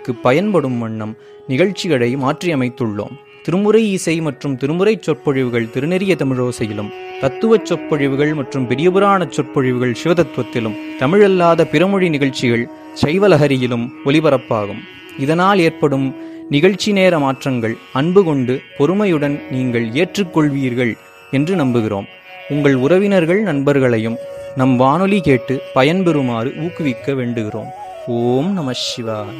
நேயர்களுக்கு பயன்படும் வண்ணம் நிகழ்ச்சிகளை மாற்றியமைத்துள்ளோம் திருமுறை இசை மற்றும் திருமுறை சொற்பொழிவுகள் திருநெறிய தமிழோசையிலும் தத்துவச் சொற்பொழிவுகள் மற்றும் பெரியபுராண சொற்பொழிவுகள் சிவதத்துவத்திலும் தமிழல்லாத பிறமொழி நிகழ்ச்சிகள் சைவலஹரியிலும் ஒலிபரப்பாகும் இதனால் ஏற்படும் நிகழ்ச்சி நேர மாற்றங்கள் அன்பு கொண்டு பொறுமையுடன் நீங்கள் ஏற்றுக்கொள்வீர்கள் என்று நம்புகிறோம் உங்கள் உறவினர்கள் நண்பர்களையும் நம் வானொலி கேட்டு பயன்பெறுமாறு ஊக்குவிக்க வேண்டுகிறோம் ஓம் நம சிவாய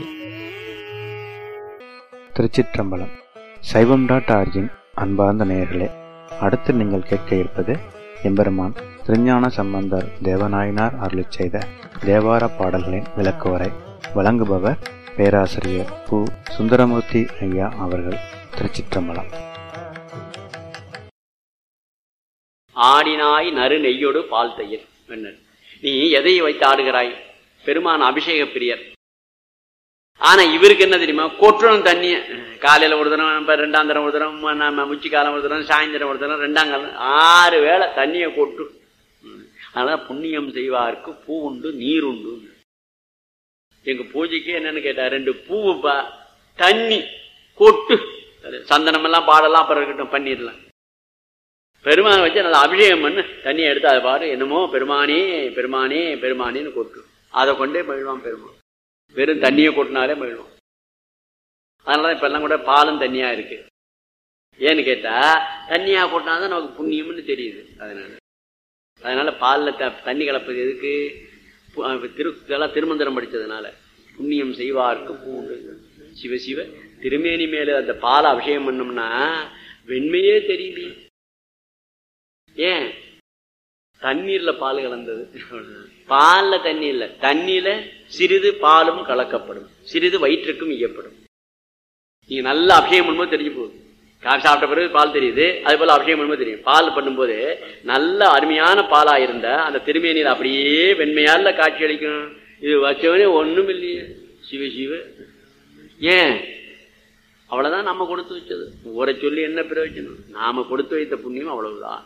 திருச்சிற்றம்பலம் சைவம் டாட் ஆர்ஜின் அன்பார்ந்த நேயர்களே அடுத்து நீங்கள் கேட்க இருப்பது எம்பெருமான் திருஞான சம்பந்தர் தேவநாயனார் அருளிச் செய்த தேவார பாடல்களின் விளக்குவரை வழங்குபவர் பேராசிரியர் பு சுந்தரமூர்த்தி ஐயா அவர்கள் திருச்சிற்றம்பலம் ஆடினாய் நறு நெய்யோடு பால் தயிர் மன்னர் நீ எதை வைத்து ஆடுகிறாய் பெருமான் அபிஷேக பிரியர் ஆனா இவருக்கு என்ன தெரியுமா கொற்றணும் தண்ணிய காலையில ஒரு தரம் இப்ப ரெண்டாம் தரம் ஒரு தரம் நம்ம முச்சி காலம் ஒரு தரம் சாயந்தரம் ஒரு தரம் ரெண்டாம் காலம் ஆறு வேளை தண்ணியை கொட்டு அதனால புண்ணியம் செய்வார்க்கு பூ உண்டு நீர் உண்டு எங்க பூஜைக்கு என்னன்னு கேட்டா ரெண்டு பூவுப்பா தண்ணி கொட்டு சந்தனம் எல்லாம் பாடலாம் அப்புறம் இருக்கட்டும் பண்ணிடலாம் பெருமானை வச்சு நல்லா அபிஷேகம் பண்ணு தண்ணியை எடுத்து அதை பாரு என்னமோ பெருமானே பெருமானே பெருமானேன்னு கொட்டு அதை கொண்டே மகிழ்வான் பெருமான் வெறும் தண்ணியை கொட்டினாலே மகிழ்வான் அதனால இப்ப எல்லாம் கூட பாலும் தண்ணியா இருக்கு ஏன்னு கேட்டா தண்ணியா கொட்டினாதான் நமக்கு புண்ணியம்னு தெரியுது அதனால அதனால பால்ல த- தண்ணி கலப்பது எதுக்கு பு- அஹ் திரு இதெல்லாம் திருமந்திரம் படிச்சதுனால புண்ணியம் செய்வார்க்கு பூண்டு சிவ சிவ திருமேனி மேல அந்த பாலை அபிஷேகம் பண்ணோம்னா வெண்மையே தெரியலையே ஏன் தண்ணீர்ல பால் கலந்தது பால்ல தண்ணி இல்ல தண்ணியில சிறிது பாலும் கலக்கப்படும் சிறிது வயிற்றுக்கும் ஈயப்படும் நீங்க நல்ல அபிஷேகம் பண்ணும்போது தெரிஞ்சு போகுது காஃபி சாப்பிட்ட பிறகு பால் தெரியுது அது போல அபிஷேகம் பண்ணும்போது தெரியும் பால் பண்ணும்போது நல்ல அருமையான பாலா இருந்த அந்த திருமேனியில் அப்படியே வெண்மையால காட்சி அளிக்கும் இது வச்சவனே ஒண்ணும் இல்லையே சிவ சிவ ஏன் அவ்வளவுதான் நம்ம கொடுத்து வச்சது ஊரை சொல்லி என்ன பிரயோஜனம் நாம கொடுத்து வைத்த புண்ணியம் அவ்வளவுதான்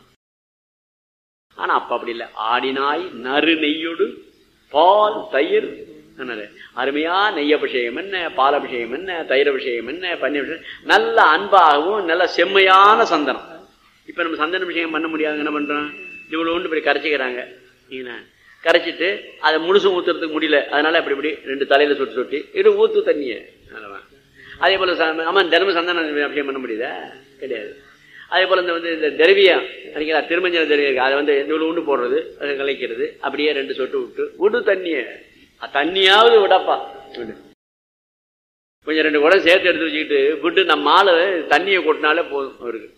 ஆனா அப்ப அப்படி இல்லை ஆடினாய் நறு நெய்யோடு பால் தயிர் என்னது? அருமையா நெய் அபிஷேகம் என்ன பால் அபிஷேகம் என்ன தயிர் அபிஷேகம் என்ன பன்னீர் அபிஷேகம் நல்ல அன்பாகவும் நல்ல செம்மையான சந்தனம் இப்ப நம்ம சந்தன அபிஷேகம் பண்ண முடியாது என்ன பண்றோம் இவ்வளவு ஒன்று இப்படி கரைச்சிக்கிறாங்க என்ன கரைச்சிட்டு அதை முழுசும் ஊத்துறதுக்கு முடியல அதனால அப்படி இப்படி ரெண்டு தலையில சொட்டு சொட்டி இது ஊத்து தண்ணிய அதெல்லாம். அதே போல ச- ஆமா தினமும் சந்தன அபிஷேகம் பண்ண முடியுதா கிடையாது அதே போல இந்த வந்து இந்த திரவியம் நினைக்கிறா திருமஞ்சன திரவியம் இருக்கு. அதை வந்து இவ்வளவு உண்டு போடுறது அதை கலைக்கிறது அப்படியே ரெண்டு சொட்டு விட்டு விடு தண்ணிய அஹ் தண்ணியாவது விடப்பா விடு கொஞ்சம் ரெண்டு குடம் சேர்த்து எடுத்து வச்சுக்கிட்டு விட்டு நம்ம ஆளு தண்ணியை கொட்டினாலே போதும் அவருக்கு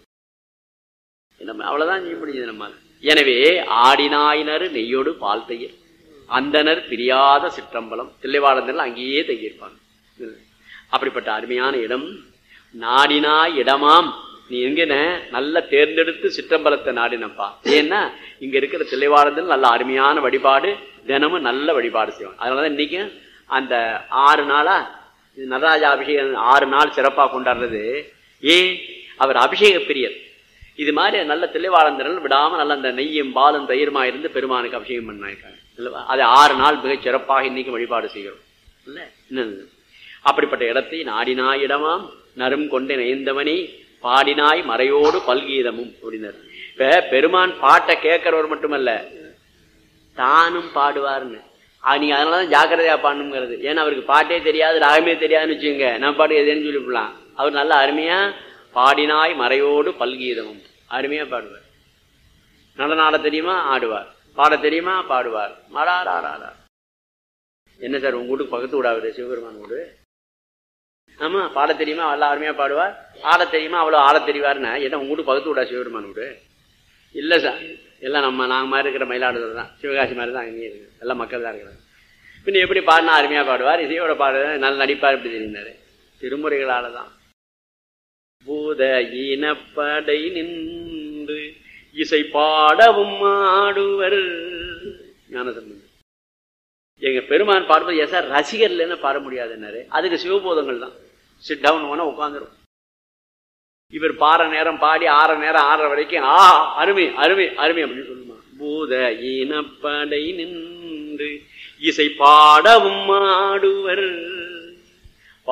நம்ம அவ்வளவுதான் செய்ய முடியுது நம்மால எனவே ஆடினாயினர் நெய்யோடு பால் தயிர் அந்தனர் பிரியாத சிற்றம்பலம் தில்லைவாழந்தர்கள் அங்கேயே தங்கியிருப்பாங்க அப்படிப்பட்ட அருமையான இடம் நாடினா இடமாம் நீ எங்கன நல்ல தேர்ந்தெடுத்து சிற்றம்பலத்தை நாடினப்பா ஏன்னா இங்க இருக்கிற தில்லைவாழந்தல் நல்ல அருமையான வழிபாடு தினமும் நல்ல வழிபாடு செய்வாங்க அதனாலதான் இன்னைக்கு அந்த ஆறு நாளா இது நடராஜ அபிஷேகம் ஆறு நாள் சிறப்பா கொண்டாடுறது ஏன் அவர் அபிஷேக பிரியர் இது மாதிரி நல்ல தில்லைவாழந்தர்கள் விடாம நல்ல அந்த நெய்யும் பாலும் தயிருமா இருந்து பெருமானுக்கு அபிஷேகம் பண்ணிருக்காங்க இல்லவா அது ஆறு நாள் மிகச் சிறப்பாக இன்னைக்கு வழிபாடு செய்கிறோம் இல்ல என்னது அப்படிப்பட்ட இடத்தை நாடினாய் இடமாம் நரும் கொண்டு நெய்ந்தவனே பாடினாய் மறையோடு பல்கீதமும் அப்படின்னாரு இப்ப பெருமான் பாட்டை கேட்கிறவர் மட்டுமல்ல தானும் பாடுவார்னு அது நீங்க அதனாலதான் ஜாக்கிரதையா பாடணுங்கிறது ஏன்னா அவருக்கு பாட்டே தெரியாது ராகமே தெரியாதுன்னு வச்சுங்க நம்ம பாட்டு எதுன்னு சொல்லிவிடலாம் அவர் நல்ல அருமையா பாடினாய் மறையோடு பல்கீதமும் அருமையா பாடுவார் நடனம் ஆட தெரியுமா ஆடுவார் பாட தெரியுமா பாடுவார் மடாராரா என்ன சார் உங்க வீட்டுக்கு பக்கத்து விடாது சிவபெருமான் வீடு ஆமா பாட தெரியுமா அவ்வளோ அருமையா பாடுவார் ஆட தெரியுமா அவ்வளோ ஆட தெரிவார்னா என்ன உங்க வீட்டு பக்கத்து விடா சிவபெருமான் வீடு இல்ல சார் எல்லாம் நம்ம நாங்க மாதிரி இருக்கிற மயிலாடுதுறை தான் சிவகாசி மாதிரி தான் அங்கேயே இருக்கு எல்லாம் மக்கள் தான் இருக்கிறாங்க பின்ன எப்படி பாடினா அருமையா பாடுவார் இசையோட பாடு நல்ல நடிப்பார் இப்படி தெரிந்தாரு திருமுறைகளால தான் பூத இனப்படை நின்று இசை பாடவும் ஆடுவர் ஞானசம்பந்தம் எங்க பெருமான் பாடும்போது எஸ் சார் ரசிகர் இல்லைன்னு பாட முடியாதுன்னாரு அதுக்கு சிவபோதங்கள் தான் சிட் டவுன் போனா உட்காந்துரும் இவர் பாற நேரம் பாடி ஆற நேரம் ஆற வரைக்கும் ஆ அருமை அருமை அருமை அப்படின்னு சொல்லுமா பூத இனப்படை நின்று இசை பாடவும் ஆடுவர்